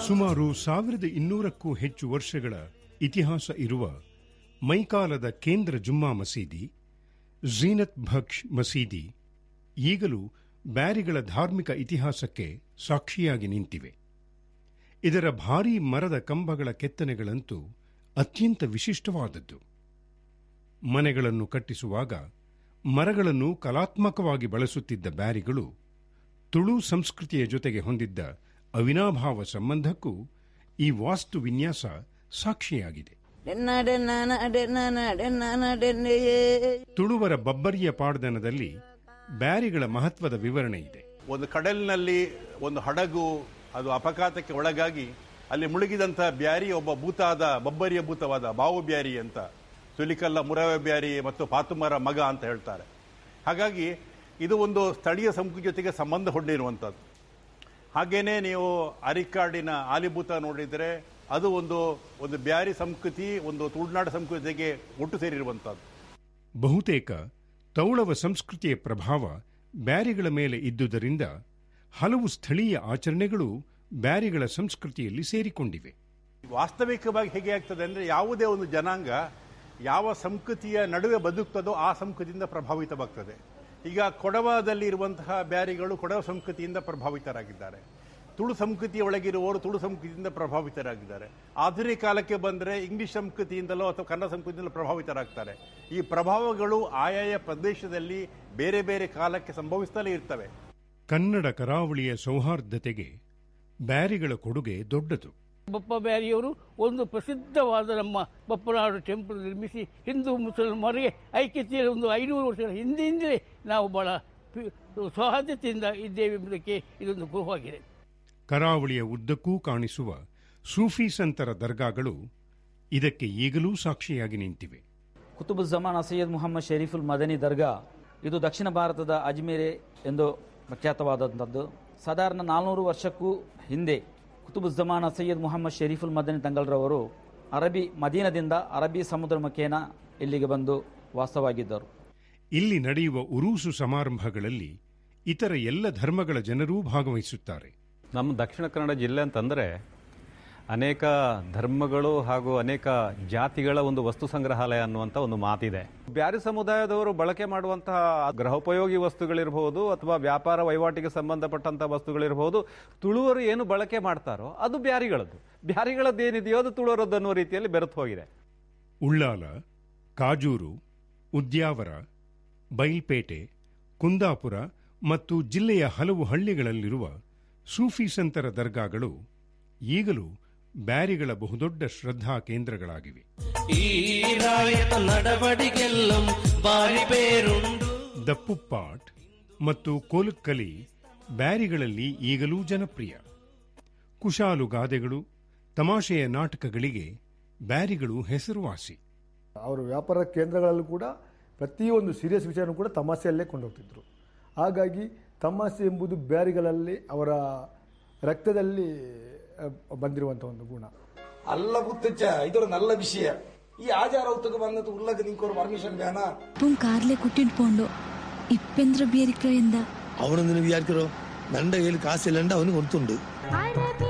ಸುಮಾರು ಸಾವಿರದ ಇನ್ನೂರಕ್ಕೂ ಹೆಚ್ಚು ವರ್ಷಗಳ ಇತಿಹಾಸ ಇರುವ ಮೈಕಾಲದ ಕೇಂದ್ರ ಜುಮ್ಮಾ ಮಸೀದಿ ಝೀನತ್ ಭಕ್ಷ್ ಮಸೀದಿ ಈಗಲೂ ಬ್ಯಾರಿಗಳ ಧಾರ್ಮಿಕ ಇತಿಹಾಸಕ್ಕೆ ಸಾಕ್ಷಿಯಾಗಿ ನಿಂತಿವೆ ಇದರ ಭಾರೀ ಮರದ ಕಂಬಗಳ ಕೆತ್ತನೆಗಳಂತೂ ಅತ್ಯಂತ ವಿಶಿಷ್ಟವಾದದ್ದು ಮನೆಗಳನ್ನು ಕಟ್ಟಿಸುವಾಗ ಮರಗಳನ್ನು ಕಲಾತ್ಮಕವಾಗಿ ಬಳಸುತ್ತಿದ್ದ ಬ್ಯಾರಿಗಳು ತುಳು ಸಂಸ್ಕೃತಿಯ ಜೊತೆಗೆ ಹೊಂದಿದ್ದ ಅವಿನಾಭಾವ ಸಂಬಂಧಕ್ಕೂ ಈ ವಾಸ್ತು ವಿನ್ಯಾಸ ಸಾಕ್ಷಿಯಾಗಿದೆ ತುಳುವರ ಬಬ್ಬರಿಯ ಪಾಡ್ದನದಲ್ಲಿ ಬ್ಯಾರಿಗಳ ಮಹತ್ವದ ವಿವರಣೆ ಇದೆ ಒಂದು ಕಡಲಿನಲ್ಲಿ ಒಂದು ಹಡಗು ಅದು ಅಪಘಾತಕ್ಕೆ ಒಳಗಾಗಿ ಅಲ್ಲಿ ಮುಳುಗಿದಂತಹ ಬ್ಯಾರಿ ಒಬ್ಬ ಭೂತಾದ ಬಬ್ಬರಿಯ ಭೂತವಾದ ಬಾವು ಬ್ಯಾರಿ ಅಂತ ಸುಲಿಕಲ್ಲ ಮುರವೆ ಬ್ಯಾರಿ ಮತ್ತು ಪಾತುಮರ ಮಗ ಅಂತ ಹೇಳ್ತಾರೆ ಹಾಗಾಗಿ ಇದು ಒಂದು ಸ್ಥಳೀಯ ಸಂಸ್ಕೃತಿ ಜೊತೆಗೆ ಸಂಬಂಧ ಹೊಂದಿರುವಂಥದ್ದು ಹಾಗೇನೆ ನೀವು ಅರಿಕಾಡಿನ ಆಲಿಭೂತ ನೋಡಿದರೆ ಅದು ಒಂದು ಒಂದು ಬ್ಯಾರಿ ಸಂಸ್ಕೃತಿ ಒಂದು ತುಳುನಾಡು ಸಂಸ್ಕೃತಿಗೆ ಒಟ್ಟು ಸೇರಿರುವಂಥದ್ದು ಬಹುತೇಕ ತೌಳವ ಸಂಸ್ಕೃತಿಯ ಪ್ರಭಾವ ಬ್ಯಾರಿಗಳ ಮೇಲೆ ಇದ್ದುದರಿಂದ ಹಲವು ಸ್ಥಳೀಯ ಆಚರಣೆಗಳು ಬ್ಯಾರಿಗಳ ಸಂಸ್ಕೃತಿಯಲ್ಲಿ ಸೇರಿಕೊಂಡಿವೆ ವಾಸ್ತವಿಕವಾಗಿ ಹೇಗೆ ಆಗ್ತದೆ ಅಂದರೆ ಯಾವುದೇ ಒಂದು ಜನಾಂಗ ಯಾವ ಸಂಸ್ಕೃತಿಯ ನಡುವೆ ಬದುಕ್ತದೋ ಆ ಸಂಸ್ಕೃತಿಯಿಂದ ಪ್ರಭಾವಿತವಾಗ್ತದೆ ಈಗ ಕೊಡವದಲ್ಲಿ ಇರುವಂತಹ ಬ್ಯಾರಿಗಳು ಕೊಡವ ಸಂಸ್ಕೃತಿಯಿಂದ ಪ್ರಭಾವಿತರಾಗಿದ್ದಾರೆ ತುಳು ಸಂಸ್ಕೃತಿಯ ಒಳಗಿರುವವರು ತುಳು ಸಂಸ್ಕೃತಿಯಿಂದ ಪ್ರಭಾವಿತರಾಗಿದ್ದಾರೆ ಆಧುನಿಕ ಕಾಲಕ್ಕೆ ಬಂದರೆ ಇಂಗ್ಲಿಷ್ ಸಂಸ್ಕೃತಿಯಿಂದಲೋ ಅಥವಾ ಕನ್ನಡ ಸಂಸ್ಕೃತಿಯಿಂದಲೋ ಪ್ರಭಾವಿತರಾಗ್ತಾರೆ ಈ ಪ್ರಭಾವಗಳು ಆಯಾಯ ಪ್ರದೇಶದಲ್ಲಿ ಬೇರೆ ಬೇರೆ ಕಾಲಕ್ಕೆ ಸಂಭವಿಸ್ತಲೇ ಇರ್ತವೆ ಕನ್ನಡ ಕರಾವಳಿಯ ಸೌಹಾರ್ದತೆಗೆ ಬ್ಯಾರಿಗಳ ಕೊಡುಗೆ ದೊಡ್ಡದು ಬಪ್ಪ ಬ್ಯಾರಿಯವರು ಒಂದು ಪ್ರಸಿದ್ಧವಾದ ನಮ್ಮ ಬಪ್ಪನಾಡು ಟೆಂಪಲ್ ನಿರ್ಮಿಸಿ ಹಿಂದೂ ಮುಸಲ್ಮಾನರಿಗೆ ಐಕ್ಯತೆಯ ಒಂದು ಐನೂರು ವರ್ಷಗಳ ಹಿಂದಿಂದಲೇ ನಾವು ಬಹಳ ಪಿ- ಸೌಹಾರ್ದತೆಯಿಂದ ಇದ್ದೇವೆ ಎಂಬುದಕ್ಕೆ ಇದೊಂದು ಗುರುವಾಗಿದೆ ಕರಾವಳಿಯ ಉದ್ದಕ್ಕೂ ಕಾಣಿಸುವ ಸೂಫಿ ಸಂತರ ದರ್ಗಾಗಳು ಇದಕ್ಕೆ ಈಗಲೂ ಸಾಕ್ಷಿಯಾಗಿ ನಿಂತಿವೆ ಕುತುಬುಜ್ಜಮಾನ್ ಸೈಯದ್ ಮುಹಮ್ಮದ್ ಶರೀಫುಲ್ ಮದನಿ ದರ್ಗಾ ಇದು ದಕ್ಷಿಣ ಭಾರತದ ಅಜ್ಮೇರೆ ಎಂದು ಪ್ರಖ್ಯಾತವಾದಂಥದ್ದು ಸಾಧಾರಣ ನಾಲ್ನೂರು ವರ್ಷಕ್ಕೂ ಹಿಂದೆ ಕುತುಬುಜ್ಜಮಾನ್ ಸೈಯದ್ ಮುಹಮ್ಮದ್ ಶರೀಫುಲ್ ಮದನಿ ತಂಗಲ್ರವರು ಅರಬ್ಬಿ ಮದೀನದಿಂದ ಅರಬ್ಬಿ ಸಮುದ್ರ ಮುಖೇನ ಇಲ್ಲಿಗೆ ಬಂದು ವಾಸವಾಗಿದ್ದರು ಇಲ್ಲಿ ನಡೆಯುವ ಉರೂಸು ಸಮಾರಂಭಗಳಲ್ಲಿ ಇತರ ಎಲ್ಲ ಧರ್ಮಗಳ ಜನರೂ ಭಾಗವಹಿಸುತ್ತಾರೆ ನಮ್ಮ ದಕ್ಷಿಣ ಕನ್ನಡ ಜಿಲ್ಲೆ ಅಂತಂದರೆ ಅನೇಕ ಧರ್ಮಗಳು ಹಾಗೂ ಅನೇಕ ಜಾತಿಗಳ ಒಂದು ವಸ್ತು ಸಂಗ್ರಹಾಲಯ ಅನ್ನುವಂಥ ಒಂದು ಮಾತಿದೆ ಬ್ಯಾರಿ ಸಮುದಾಯದವರು ಬಳಕೆ ಮಾಡುವಂತಹ ಗೃಹೋಪಯೋಗಿ ವಸ್ತುಗಳಿರಬಹುದು ಅಥವಾ ವ್ಯಾಪಾರ ವಹಿವಾಟಿಗೆ ಸಂಬಂಧಪಟ್ಟಂಥ ವಸ್ತುಗಳಿರಬಹುದು ತುಳುವರು ಏನು ಬಳಕೆ ಮಾಡ್ತಾರೋ ಅದು ಬ್ಯಾರಿಗಳದ್ದು ಬ್ಯಾರಿಗಳದ್ದು ಏನಿದೆಯೋ ಅದು ತುಳುವರದ್ದು ಅನ್ನುವ ರೀತಿಯಲ್ಲಿ ಬೆರೆತು ಹೋಗಿದೆ ಉಳ್ಳಾಲ ಕಾಜೂರು ಉದ್ಯಾವರ ಬೈಲ್ಪೇಟೆ ಕುಂದಾಪುರ ಮತ್ತು ಜಿಲ್ಲೆಯ ಹಲವು ಹಳ್ಳಿಗಳಲ್ಲಿರುವ ಸೂಫಿ ಸಂತರ ದರ್ಗಾಗಳು ಈಗಲೂ ಬ್ಯಾರಿಗಳ ಬಹುದೊಡ್ಡ ಶ್ರದ್ಧಾ ಕೇಂದ್ರಗಳಾಗಿವೆ ఈ రాయత నడవడిగెల్లం వారి పేరుండు ದಪ್ಪುಪ್ಪಾಟ್ ಮತ್ತು ಕೋಲುಕ್ಕಲಿ ಬ್ಯಾರಿಗಳಲ್ಲಿ ಈಗಲೂ ಜನಪ್ರಿಯ ಕುಶಾಲು ಗಾದೆಗಳು ತಮಾಷೆಯ ನಾಟಕಗಳಿಗೆ ಬ್ಯಾರಿಗಳು ಹೆಸರುವಾಸಿ ಅವರ ವ್ಯಾಪಾರ ಕೇಂದ್ರಗಳಲ್ಲೂ ಕೂಡ ಪ್ರತಿಯೊಂದು ಸೀರಿಯಸ್ ವಿಷಯನೂ ಕೂಡ ತಮಾಷೆಯಲ್ಲೇ ಕೊಂಡೋಗ್ತಿದ್ರು ಹಾಗಾಗಿ ತಮಾಷೆ ಎಂಬುದು ಬ್ಯಾರಿಗಳಲ್ಲಿ ಅವರ ರಕ್ತದಲ್ಲಿ ಅಹ್, ಬಂದಿರುವಂಥ ಒಂದು ಗುಣ ಅಲ್ಲ ಗುತ್ತಚ್ಚ ಇದೊಂದು ನಲ್ಲ ವಿಷಯ ಈ ಆಚಾರ ಉತ್ತಕ ಬಂದದ್ದು ಉಲ್ಲಗ ನಿಂಕೋರು ಪರ್ಮಿಷನ್ ಬೇನ ഇപ്പം കാറിലെ കുട്ടിട്ട് പോണ്ടോ ഇപ്പെന്ത്ര ബിയരിക്ക എന്താ അവനൊന്നിനും വിചാരിക്കറോ നന്റെ കയ്യിൽ കാശില്ലണ്ട് അവന് കൊടുത്തുണ്ട്